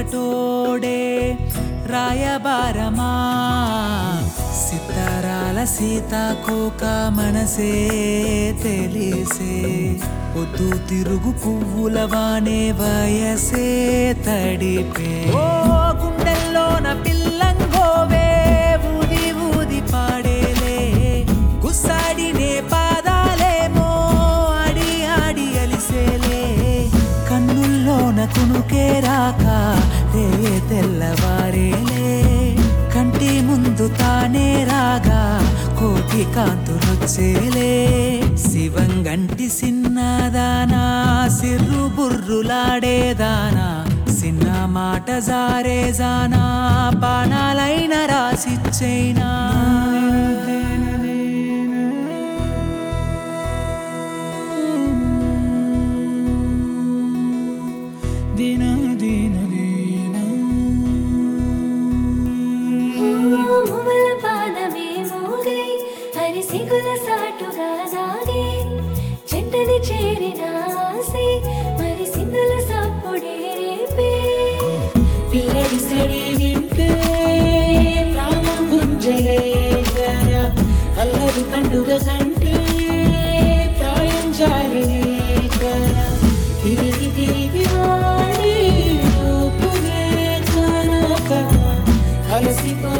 మొదటోడే రాయబారమా సితారాల సీతాకోక మనసే తెలిసే పొద్దు తిరుగు పువ్వుల వానే వయసే తడిపే ఓ గుండెల్లోన పిల్లంగోవే ఊది ఊది పాడేలే గుస్సాడినే పాదాలేమో ఆడి ఆడి అలిసేలే కన్నుల్లోన కునుకే రాక రే తెల్లవారేలే కంటి ముందు తానే రాగా కోటి కాంతులొచ్చేలే శివంగంటి సిన్నదానా సిర్రు బుర్రులాడేదానా సిన్న మాట జారే జానా బాణాలైన రాసిచ్చైనా దిన దిన దిన మువ్వల పాదమే మోగే హరిసిగుల సాటుగా సాగే చెంటని చేరిన ఆసే మరి సింధుల సప్పుడే రేపే పిల్లడి సడి వింటే ప్రాణం గుంజలేకర అల్లరి పండుగ కంటే ప్రాయం జాలేకర తిరిగి తిరిగి వాడి రూపునే కనక అలసిపో